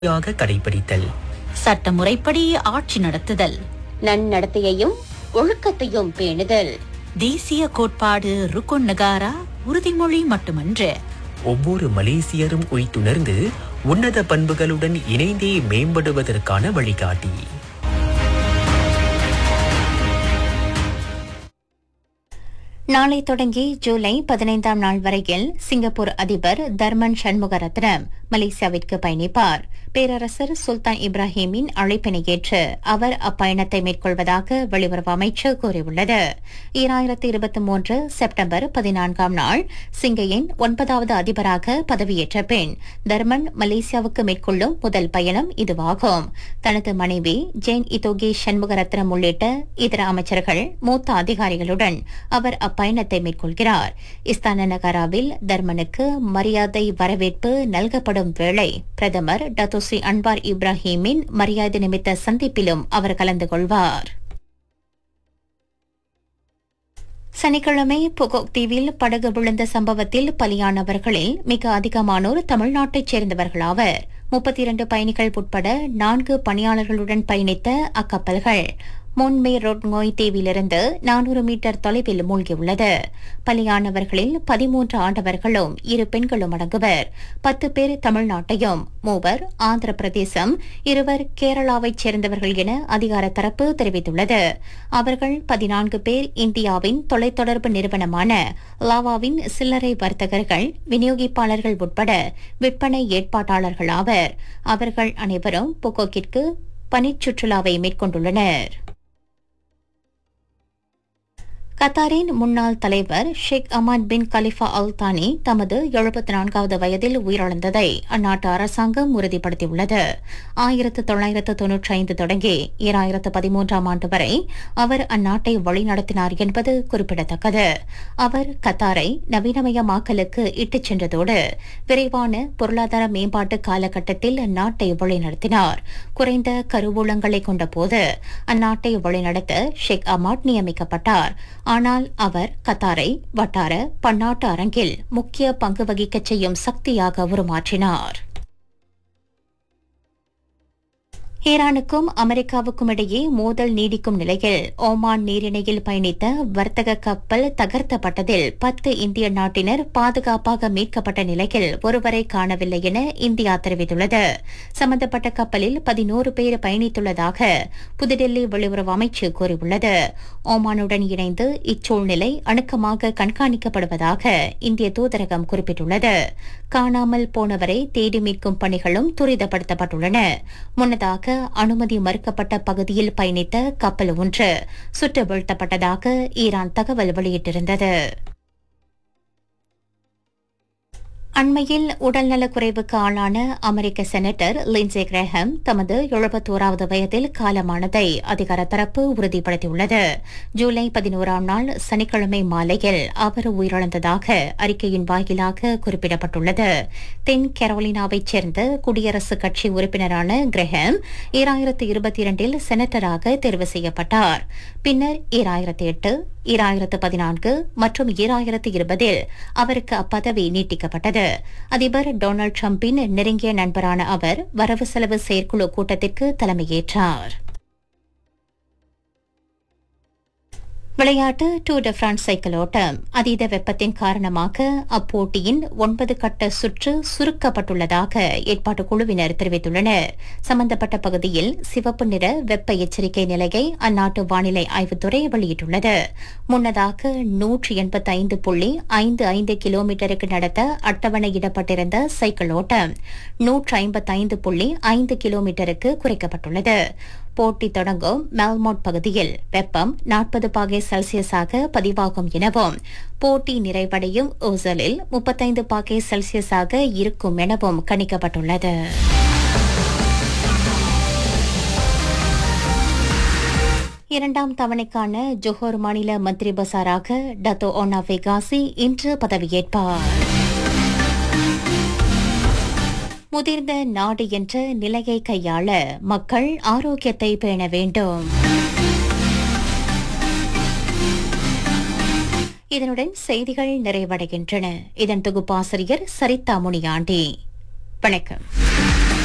யாக கடைபிடித்தல் சட்டமுறைப்படி ஆட்சி நடத்துதல் நன்னடத்தையையும் ஒழுக்கத்தையும் பேணுதல் தேசிய கோட்பாடு ருக்குன் நகாரா உறுதிமொழி மட்டுமன்று ஒவ்வொரு மலேசியரும் உய்த்துணர்ந்து உன்னத பண்புகளுடன் இணைந்தே மேம்படுவதற்கான வழிகாட்டி நாளை தொடங்கி ஜூலை பதினைந்தாம் நாள் வரையில் சிங்கப்பூர் அதிபர் தர்மன் சண்முகரத்னம் மலேசியாவிற்கு பயணிப்பார் பேரரசர் சுல்தான் இப்ராஹிமின் அழைப்பினை ஏற்று அவர் அப்பயணத்தை மேற்கொள்வதாக வெளியுறவு அமைச்சர் கூறியுள்ளது ஈராயிரத்தி இருபத்தி மூன்று செப்டம்பர் பதினான்காம் நாள் சிங்கையின் ஒன்பதாவது அதிபராக பதவியேற்ற பின் தர்மன் மலேசியாவுக்கு மேற்கொள்ளும் முதல் பயணம் இதுவாகும் தனது மனைவி ஜெயின் இதோகி சண்முகரத்னம் உள்ளிட்ட இதர அமைச்சர்கள் மூத்த அதிகாரிகளுடன் அவர் அப்பயணத்தை மேற்கொள்கிறார் இஸ்தான நகராவில் தர்மனுக்கு மரியாதை வரவேற்பு நல்கப்படும் வேளை பிரதமர் டத்தோசி அன்வார் இப்ராஹிமின் மரியாதை நிமித்த சந்திப்பிலும் அவர் கலந்து கொள்வார் சனிக்கிழமை புகோக் தீவில் படகு விழுந்த சம்பவத்தில் பலியானவர்களில் மிக அதிகமானோர் தமிழ்நாட்டைச் சேர்ந்தவர்களாவர் முப்பத்தி இரண்டு பயணிகள் உட்பட நான்கு பணியாளர்களுடன் பயணித்த அக்கப்பல்கள் முன்மே ரோட்ங்கோய் தீவிலிருந்து நானூறு மீட்டர் தொலைவில் மூழ்கியுள்ளது பலியானவர்களில் பதிமூன்று ஆண்டவர்களும் இரு பெண்களும் அடங்குவர் பத்து பேர் தமிழ்நாட்டையும் மூவர் ஆந்திர பிரதேசம் இருவர் கேரளாவைச் சேர்ந்தவர்கள் என அதிகார தரப்பு தெரிவித்துள்ளது அவர்கள் பதினான்கு பேர் இந்தியாவின் தொலைத்தொடர்பு நிறுவனமான லாவாவின் சில்லறை வர்த்தகர்கள் விநியோகிப்பாளர்கள் உட்பட விற்பனை ஏற்பாட்டாளர்கள் ஆவர் அவர்கள் அனைவரும் புகோக்கிற்கு பணிச்சுற்றுலாவை மேற்கொண்டுள்ளனர் கத்தாரின் முன்னாள் தலைவர் ஷேக் அமான் பின் கலிஃபா அல் தானி தமது எழுபத்தி நான்காவது வயதில் உயிரிழந்ததை அந்நாட்டு அரசாங்கம் உறுதிப்படுத்தியுள்ளது ஆயிரத்து தொள்ளாயிரத்து தொன்னூற்றி ஐந்து தொடங்கி ஈராயிரத்து பதிமூன்றாம் ஆண்டு வரை அவர் அந்நாட்டை வழிநடத்தினார் என்பது குறிப்பிடத்தக்கது அவர் கத்தாரை நவீனமயமாக்கலுக்கு இட்டுச் சென்றதோடு விரைவான பொருளாதார மேம்பாட்டு காலகட்டத்தில் அந்நாட்டை வழிநடத்தினார் குறைந்த கருவூலங்களை கொண்ட போது அந்நாட்டை வழிநடத்த ஷேக் அமாட் நியமிக்கப்பட்டார் ஆனால் அவர் கத்தாரை வட்டார பன்னாட்டு அரங்கில் முக்கிய பங்கு வகிக்கச் செய்யும் சக்தியாக உருமாற்றினார் ஈரானுக்கும் அமெரிக்காவுக்கும் இடையே மோதல் நீடிக்கும் நிலையில் ஓமான் நீரிணையில் பயணித்த வர்த்தக கப்பல் தகர்த்தப்பட்டதில் பத்து இந்திய நாட்டினர் பாதுகாப்பாக மீட்கப்பட்ட நிலையில் ஒருவரை காணவில்லை என இந்தியா தெரிவித்துள்ளது சம்பந்தப்பட்ட கப்பலில் பதினோரு பேர் பயணித்துள்ளதாக புதுடெல்லி வெளியுறவு அமைச்சு கூறியுள்ளது ஓமானுடன் இணைந்து இச்சூழ்நிலை அணுக்கமாக கண்காணிக்கப்படுவதாக இந்திய தூதரகம் குறிப்பிட்டுள்ளது காணாமல் போனவரை தேடி மீட்கும் பணிகளும் துரிதப்படுத்தப்பட்டுள்ளன முன்னதாக அனுமதி மறுக்கப்பட்ட பகுதியில் பயணித்த கப்பல் ஒன்று சுட்டு வீழ்த்தப்பட்டதாக ஈரான் தகவல் வெளியிட்டிருந்தது அண்மையில் உடல்நலக்குறைவுக்கு ஆளான அமெரிக்க செனட்டர் லின்சே கிரஹம் தமது எழுபத்தோராவது வயதில் காலமானதை அதிகார தரப்பு உறுதிப்படுத்தியுள்ளது ஜூலை பதினோராம் நாள் சனிக்கிழமை மாலையில் அவர் உயிரிழந்ததாக அறிக்கையின் வாயிலாக குறிப்பிடப்பட்டுள்ளது தென் கரோலினாவைச் சேர்ந்த குடியரசுக் கட்சி உறுப்பினரான கிரஹம் ஈராயிரத்து இருபத்தி இரண்டில் செனட்டராக தேர்வு செய்யப்பட்டார் பின்னர் ஈராயிரத்து எட்டு ஈராயிரத்து பதினான்கு மற்றும் ஈராயிரத்து இருபதில் அவருக்கு அப்பதவி நீட்டிக்கப்பட்டது அதிபர் டொனால்டு டிரம்பின் நெருங்கிய நண்பரான அவர் வரவு செலவு செயற்குழு கூட்டத்திற்கு தலைமையேற்றார் விளையாட்டு டூர் ட பிரான்ஸ் சைக்கிள் ஓட்டம் அதீத வெப்பத்தின் காரணமாக அப்போட்டியின் ஒன்பது கட்ட சுற்று சுருக்கப்பட்டுள்ளதாக ஏற்பாட்டு குழுவினர் தெரிவித்துள்ளனர் சம்பந்தப்பட்ட பகுதியில் சிவப்பு நிற வெப்ப எச்சரிக்கை நிலையை அந்நாட்டு வானிலை ஆய்வுத்துறை வெளியிட்டுள்ளது முன்னதாக நூற்றி எண்பத்தி ஐந்து புள்ளி ஐந்து ஐந்து கிலோமீட்டருக்கு நடத்த அட்டவணையிடப்பட்டிருந்த சைக்கிள் ஓட்டம் நூற்று ஐம்பத்தைந்து புள்ளி ஐந்து கிலோமீட்டருக்கு குறைக்கப்பட்டுள்ளது போட்டி தொடங்கும் மெல்மோட் பகுதியில் வெப்பம் நாற்பது பாகை செல்சியஸாக பதிவாகும் எனவும் போட்டி நிறைவடையும் ஓசலில் முப்பத்தைந்து பாகை செல்சியஸாக இருக்கும் எனவும் கணிக்கப்பட்டுள்ளது இரண்டாம் தவணைக்கான ஜொஹோர் மாநில மந்திரி பசாராக டத்தோ ஓனா வெகாசி இன்று பதவியேற்பார் முதிர்ந்த நாடு என்ற நிலையை கையாள மக்கள் ஆரோக்கியத்தை பேண வேண்டும் இதனுடன் செய்திகள் நிறைவடைகின்றன இதன் தொகுப்பாசிரியர் சரிதா முனியாண்டி வணக்கம்